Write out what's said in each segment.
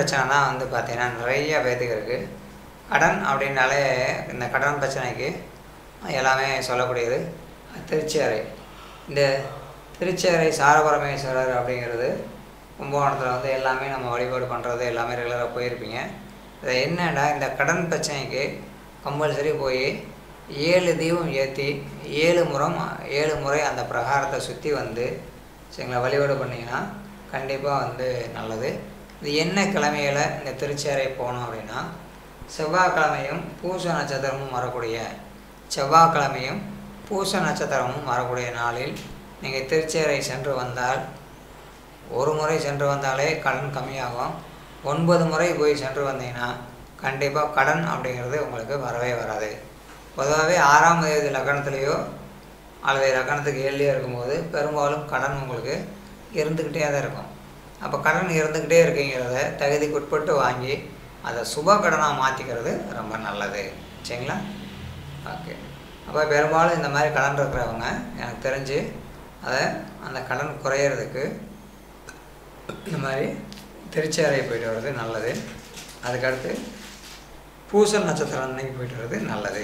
பிரச்சனை தான் வந்து பார்த்தீங்கன்னா நிறைய பேத்துக்கு இருக்குது கடன் அப்படின்னாலே இந்த கடன் பிரச்சனைக்கு எல்லாமே சொல்லக்கூடியது திருச்சியறை இந்த திருச்சியறை சாரபரமேஸ்வரர் அப்படிங்கிறது கும்பகோணத்தில் வந்து எல்லாமே நம்ம வழிபாடு பண்ணுறது எல்லாமே ரெகுலராக போயிருப்பீங்க இது என்னன்னா இந்த கடன் பிரச்சனைக்கு கம்பல்சரி போய் ஏழு தீபம் ஏற்றி ஏழு முறம் ஏழு முறை அந்த பிரகாரத்தை சுற்றி வந்து சரிங்களா வழிபாடு பண்ணிங்கன்னா கண்டிப்பாக வந்து நல்லது இது என்ன கிழமையில் இந்த திருச்சேரை போனோம் அப்படின்னா செவ்வாய்க்கிழமையும் பூச நட்சத்திரமும் வரக்கூடிய செவ்வாய்க்கிழமையும் பூச நட்சத்திரமும் வரக்கூடிய நாளில் நீங்கள் திருச்சேரை சென்று வந்தால் ஒரு முறை சென்று வந்தாலே கடன் கம்மியாகும் ஒன்பது முறை போய் சென்று வந்தீங்கன்னா கண்டிப்பாக கடன் அப்படிங்கிறது உங்களுக்கு வரவே வராது பொதுவாகவே ஆறாம் தேதி லக்கணத்துலேயோ அல்லது லக்கணத்துக்கு ஏழுலையோ இருக்கும்போது பெரும்பாலும் கடன் உங்களுக்கு இருந்துக்கிட்டே தான் இருக்கும் அப்போ கடன் இருந்துக்கிட்டே இருக்குங்கிறத தகுதிக்கு உட்பட்டு வாங்கி அதை சுப கடனாக மாற்றிக்கிறது ரொம்ப நல்லது சரிங்களா ஓகே அப்போ பெரும்பாலும் இந்த மாதிரி கடன் இருக்கிறவங்க எனக்கு தெரிஞ்சு அதை அந்த கடன் குறையிறதுக்கு இந்த மாதிரி திருச்சேரை போயிட்டு வர்றது நல்லது அதுக்கடுத்து பூசல் நட்சத்திரம் அன்னைக்கு போயிட்டு வர்றது நல்லது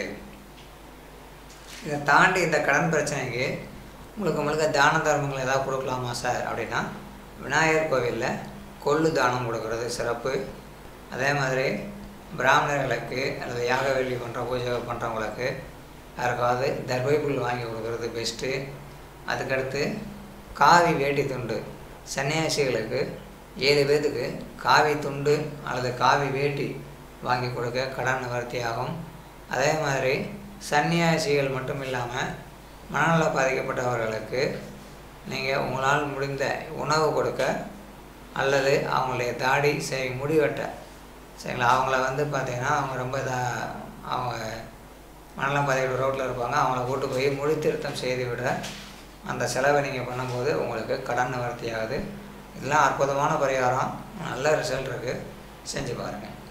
இதை தாண்டி இந்த கடன் பிரச்சனைக்கு முழுக்க முழுக்க தான தர்மங்கள் ஏதாவது கொடுக்கலாமா சார் அப்படின்னா விநாயகர் கோவிலில் கொள்ளு தானம் கொடுக்கறது சிறப்பு அதே மாதிரி பிராமணர்களுக்கு அல்லது யாக வேள்வி பண்ணுற பூஜை பண்ணுறவங்களுக்கு யாருக்காவது தர்பை புல் வாங்கி கொடுக்கறது பெஸ்ட்டு அதுக்கடுத்து காவி வேட்டி துண்டு சன்னியாசிகளுக்கு ஏழு பேர்த்துக்கு காவி துண்டு அல்லது காவி வேட்டி வாங்கி கொடுக்க கடன் நிவர்த்தி ஆகும் அதே மாதிரி சன்னியாசிகள் மட்டும் இல்லாமல் மனநல பாதிக்கப்பட்டவர்களுக்கு நீங்கள் உங்களால் முடிந்த உணவு கொடுக்க அல்லது அவங்களுடைய தாடி சரி முடி வெட்ட சரிங்களா அவங்கள வந்து பார்த்தீங்கன்னா அவங்க ரொம்ப இதாக அவங்க மனநலம் பாதிக்கப்பட்ட ரோட்டில் இருப்பாங்க அவங்கள கூட்டு போய் மொழி திருத்தம் செய்து விட அந்த செலவை நீங்கள் பண்ணும்போது உங்களுக்கு கடன் நிவர்த்தி ஆகுது இதெல்லாம் அற்புதமான பரிகாரம் நல்ல ரிசல்ட் இருக்குது செஞ்சு பாருங்கள்